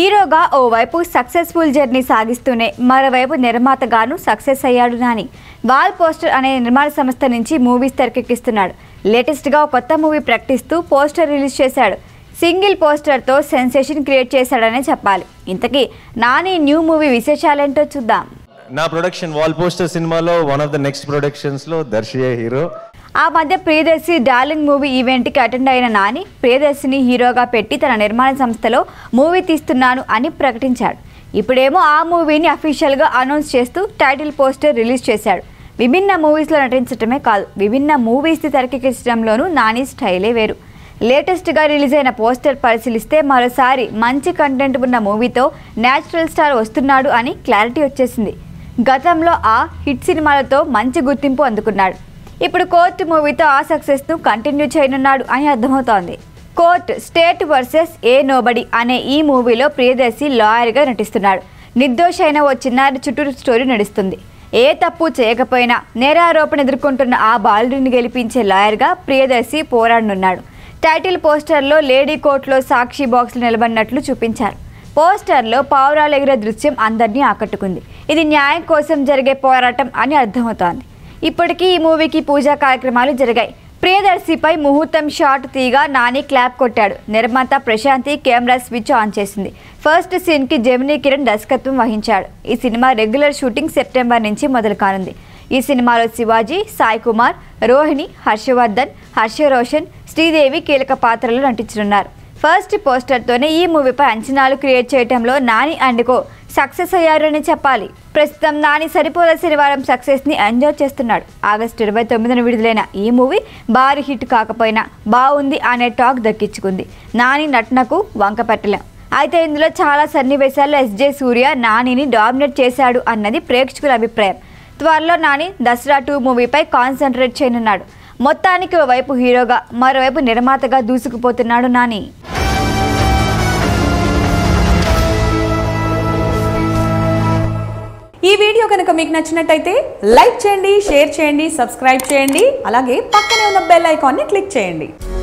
హీరోగా ఓవైపు successful journey సాగిస్తూనే మరోవైపు నిర్మాతగాను సక్సెస్ అయ్యాడు నాని వాల్ పోస్టర్ అనే నిర్మాణ సంస్థ నుంచి మూవీస్ తెరకెక్కిస్తున్నాడు లేటెస్ట్గా ఒక కొత్త మూవీ ప్రకటిస్తూ పోస్టర్ రిలీజ్ చేశాడు సింగిల్ పోస్టర్తో సెన్సేషన్ క్రియేట్ చేశాడనే చెప్పాలి ఇంతకీ నాని న్యూ మూవీ విశేషాలేంటో చూద్దాం నా ప్రొడక్షన్ వాల్ పోస్టర్ సినిమాలో వన్ ఆఫ్ ద నెక్స్ట్ ప్రొడక్షన్స్లో దర్శియే హీరో ఆ మధ్య ప్రియదర్శి డార్లింగ్ మూవీ ఈవెంట్కి అటెండ్ అయిన నాని ప్రియదర్శిని హీరోగా పెట్టి తన నిర్మాణ సంస్థలో మూవీ తీస్తున్నాను అని ప్రకటించాడు ఇప్పుడేమో ఆ మూవీని అఫీషియల్గా అనౌన్స్ చేస్తూ టైటిల్ పోస్టర్ రిలీజ్ చేశాడు విభిన్న మూవీస్లో నటించడమే కాదు విభిన్న మూవీస్ని తెరకెక్కించడంలోనూ నాని స్టైలే వేరు లేటెస్ట్గా రిలీజ్ అయిన పోస్టర్ పరిశీలిస్తే మరోసారి మంచి కంటెంట్ ఉన్న మూవీతో న్యాచురల్ స్టార్ వస్తున్నాడు అని క్లారిటీ వచ్చేసింది గతంలో ఆ హిట్ సినిమాలతో మంచి గుర్తింపు అందుకున్నాడు ఇప్పుడు కోర్ట్ మూవీతో ఆ సక్సెస్ను కంటిన్యూ చేయనున్నాడు అని అర్థమవుతోంది court state versus a nobody అనే ఈ మూవీలో ప్రియదర్శి లాయర్గా నటిస్తున్నాడు నిర్దోషైన ఓ చిన్నారి చుట్టూ స్టోరీ నడుస్తుంది ఏ తప్పు చేయకపోయినా నేరారోపణ ఎదుర్కొంటున్న ఆ బాలుడిని గెలిపించే లాయర్గా ప్రియదర్శి పోరాడనున్నాడు టైటిల్ పోస్టర్లో లేడీ కోర్టులో సాక్షి బాక్స్లు నిలబడినట్లు చూపించారు పోస్టర్లో పావురాలు ఎగిరే దృశ్యం అందరినీ ఆకట్టుకుంది ఇది న్యాయం కోసం జరిగే పోరాటం అని అర్థమవుతోంది ఇప్పటికీ ఈ మూవీకి పూజా కార్యక్రమాలు జరిగాయి ప్రియదర్శిపై ముహూర్తం షాట్ తీగా నాని క్లాప్ కొట్టాడు నిర్మాత ప్రశాంతి కెమెరా స్విచ్ ఆన్ చేసింది ఫస్ట్ సీన్కి జమినీ కిరణ్ దర్శకత్వం వహించాడు ఈ సినిమా రెగ్యులర్ షూటింగ్ సెప్టెంబర్ నుంచి మొదలు కానుంది ఈ సినిమాలో శివాజీ సాయి కుమార్ రోహిణి హర్షవర్ధన్ హర్ష రోషన్ శ్రీదేవి కీలక పాత్రలు నటించనున్నారు ఫస్ట్ పోస్టర్తోనే ఈ మూవీపై అంచనాలు క్రియేట్ చేయడంలో నాని అండ్ కో సక్సెస్ అయ్యారని చెప్పాలి ప్రస్తుతం నాని సరిపోల శనివారం సక్సెస్ని ఎంజాయ్ చేస్తున్నాడు ఆగస్టు ఇరవై తొమ్మిదిన విడుదలైన ఈ మూవీ భారీ హిట్ కాకపోయినా బాగుంది అనే టాక్ దక్కించుకుంది నాని నటనకు వంక పెట్టలేం అయితే ఇందులో చాలా సన్నివేశాల్లో ఎస్జే సూర్య నానిని డామినేట్ చేశాడు అన్నది ప్రేక్షకుల అభిప్రాయం త్వరలో నాని దసరా టూ మూవీపై కాన్సన్ట్రేట్ చేయనున్నాడు మొత్తానికి ఓవైపు హీరోగా మరోవైపు నిర్మాతగా దూసుకుపోతున్నాడు నాని ఈ వీడియో కనుక మీకు నచ్చినట్టయితే లైక్ చేయండి షేర్ చేయండి సబ్స్క్రైబ్ చేయండి అలాగే పక్కనే ఉన్న బెల్ ఐకాన్ని క్లిక్ చేయండి